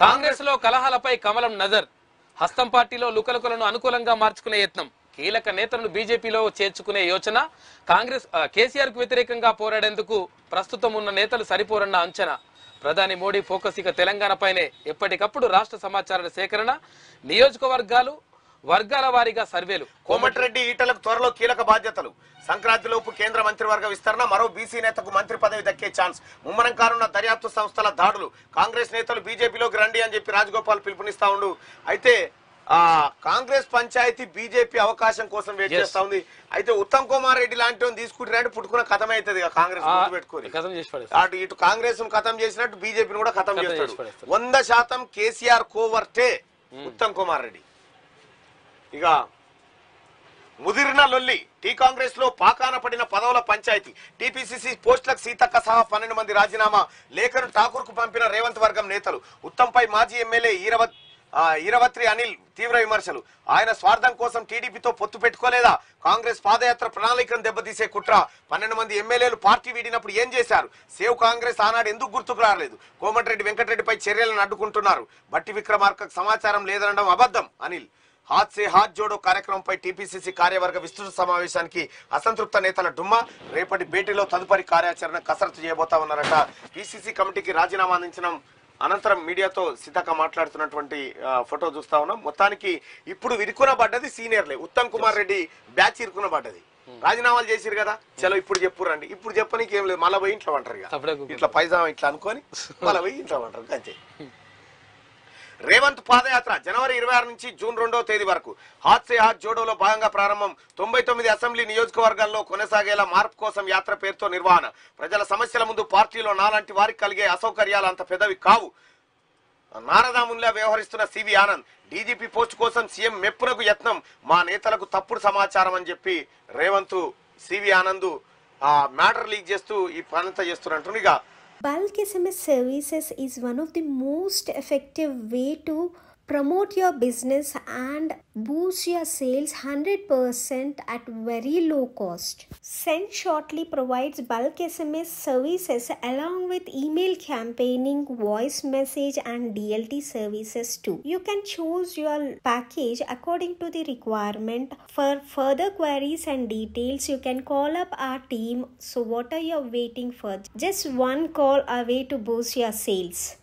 కాంగ్రెస్ లో కలహాలపై కమలం నజర్ హస్తం పార్టీలో లుకలుకలను అనుకూలంగా మార్చుకునే యత్నం కీలక నేతలను బీజేపీలో చేర్చుకునే యోచన కాంగ్రెస్ కేసీఆర్ కు వ్యతిరేకంగా పోరాడేందుకు ప్రస్తుతం ఉన్న నేతలు సరిపోరన్న అంచనా ప్రధాని మోడీ ఫోకస్ ఇక తెలంగాణపైనే ఎప్పటికప్పుడు రాష్ట్ర సమాచార సేకరణ నియోజకవర్గాలు వర్గాల వారీగా సర్వేలు కోమటిరెడ్డి ఈటలకు త్వరలో కీలక బాధ్యతలు సంక్రాంతిలోపు కేంద్ర మంత్రివర్గ విస్తరణ మరో బీసీ నేతకు మంత్రి పదవి దక్కే ఛాన్స్ ముమ్మరం కానున్న దర్యాప్తు సంస్థల దాడులు కాంగ్రెస్ నేతలు బీజేపీలోకి రండి అని చెప్పి రాజగోపాల్ పిలుపునిస్తా ఉండు అయితే ఆ కాంగ్రెస్ పంచాయతీ బీజేపీ అవకాశం కోసం వెయిట్ Yes. చేస్తా ఉంది అయితే ఉత్తమ్ కుమార్ రెడ్డి లాంటి వాడిని తీసుకుంటారంటే పుట్టుకున్న కథమే అవుతుంది ఇక కాంగ్రెస్ ఆ, పెట్టుకోని కథం చేసి పడేస్తారు. అటు ఇటు కాంగ్రెస్ ఖతం చేసినట్టు బీజేపీని కూడా ఖతం ఖతం చేస్తాడు చేసి పడేస్తాడు. వంద శాతం కేసీఆర్ కోవర్టే ఉత్తమ్ కుమార్ రెడ్డి ఇక ముదిరిన లొల్లి టీ కాంగ్రెస్ లో పాకాన పడిన పదవుల పంచాయతీ టీపీసీసీ పోస్టులకు సీతక్క సహా పన్నెండు మంది రాజీనామా లేఖను ఠాకూర్ కు పంపిన రేవంత్ వర్గం నేతలు ఉత్తమ్పై మాజీ ఎమ్మెల్యే ఈరవత్ ఆ, ఈరవత్రి అనిల్ తీవ్ర విమర్శలు ఆయన స్వార్థం కోసం టీడీపీతో పొత్తు పెట్టుకోలేదా కాంగ్రెస్ పాదయాత్ర ప్రణాళికను దెబ్బతీసే కుట్ర పన్నెండు మంది ఎమ్మెల్యేలు పార్టీ వీడినప్పుడు ఏం చేశారు సేవ్ కాంగ్రెస్ ఆనాడు ఎందుకు గుర్తుకు రాలేదు కోమటిరెడ్డి వెంకటరెడ్డిపై చర్యలను అడ్డుకుంటున్నారు బట్టి విక్రమార్కకు సమాచారం లేదనడం అబద్ధం అనిల్ హాత్ సే హాత్ జోడో కార్యక్రమంపై టీపీసీసీ కార్యవర్గ విస్తృత సమావేశానికి అసంతృప్త నేతల డుమ్మా రేపటి భేటీలో తదుపరి కార్యాచరణ కసరత్తు చేయబోతా ఉన్నారట పీసీసీ కమిటీకి రాజీనామా అందించడం అనంతరం మీడియాతో సీతక్క మాట్లాడుతున్నటువంటి ఆ, ఫోటో చూస్తా ఉన్నాం మొత్తానికి ఇప్పుడు ఇరుకున పడ్డది సీనియర్లే ఉత్తమ్ కుమార్ రెడ్డి బ్యాచ్ ఇరుకున పడ్డది రాజీనామాలు చేసిరు కదా చలో ఇప్పుడు చెప్పు రండి ఇప్పుడు చెప్పనీకి ఏం లేదు మళ్ళీ పోయి ఇంట్లో అంటారు ఇక. తప్పుడే కూకుంటారు. ఇట్లా పైజామా ఇట్లా అనుకొని మళ్ళీ పోయి ఇంట్లో అంటారు అంతే రేవంత్ పాదయాత్ర జనవరి ఇరవై ఆరు నుంచి జూన్ రెండవ తేదీ వరకు హాత్ సే హాత్ జోడోలో భాగంగా ప్రారంభం తొంభై తొమ్మిది అసెంబ్లీ నియోజకవర్గాల్లో కొనసాగేలా మార్పు కోసం యాత్ర పేరుతో నిర్వహణ ప్రజల సమస్యల ముందు పార్టీలో నాలాంటి వారికి కలిగే అసౌకర్యాలు అంత పెద్దవి కావు నారదాముల్లా వ్యవహరిస్తున్న సివి ఆనంద్ డీజీపీ పోస్ట్ కోసం సీఎం మెప్పునకు యత్నం మా నేతలకు తప్పుడు సమాచారం అని చెప్పి రేవంత్ సివి ఆనంద్ ఆ మ్యాటర్ లీక్ చేస్తూ ఈ పనంతా చేస్తున్నట్టు ఇక Bulk SMS services is one of the most effective way to promote your business and boost your sales 100% at very low cost. Send Shortly provides bulk SMS services along with email campaigning, voice message and DLT services too. You can choose your package according to the requirement. For further queries and details, you can call up our team. So what are you waiting for? Just one call away to boost your sales.